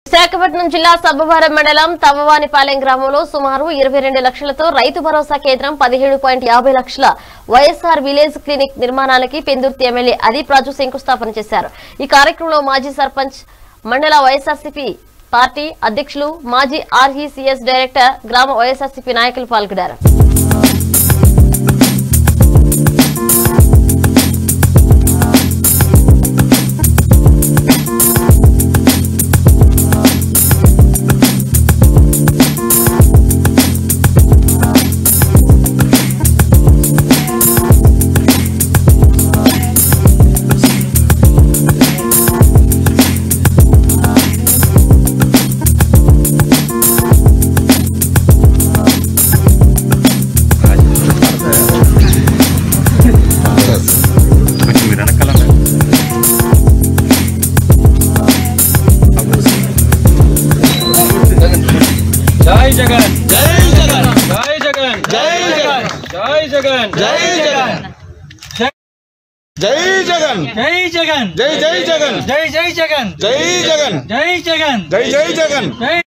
విశాఖపట్నం జిల్లా సబ్బవరం మండలం తవ్వవానిపాలెం గ్రామంలో సుమారు ఇరవై రెండు లక్షలతో రైతు భరోసా కేంద్రం పదిహేడు పాయింట్ యాభై లక్షల వైఎస్ఆర్ విలేజ్ క్లినిక్ నిర్మాణానికి పెందుర్తి ఎమ్మెల్యే అదీప్ రాజు శంకుస్థాపన చేశారు ఈ కార్యక్రమంలో మాజీ సర్పంచ్ మండల వైఎస్ఆర్సీపీ పార్టీ అధ్యక్షులు మాజీ ఆర్ఈసీఎస్ డైరెక్టర్ గ్రామ వైఎస్ఆర్సీపీ నాయకులు పాల్గొన్నారు కొంచెం మీరు వెనకాల జై జగన్ జై జగన్ జై జగన్ జై జగన్ జై జగన్ జై జగన్ జై జగన్ జై జగన్ జై జై జగన్ జై జై జగన్ జై జగన్ జై జగన్ జై జై జగన్ జై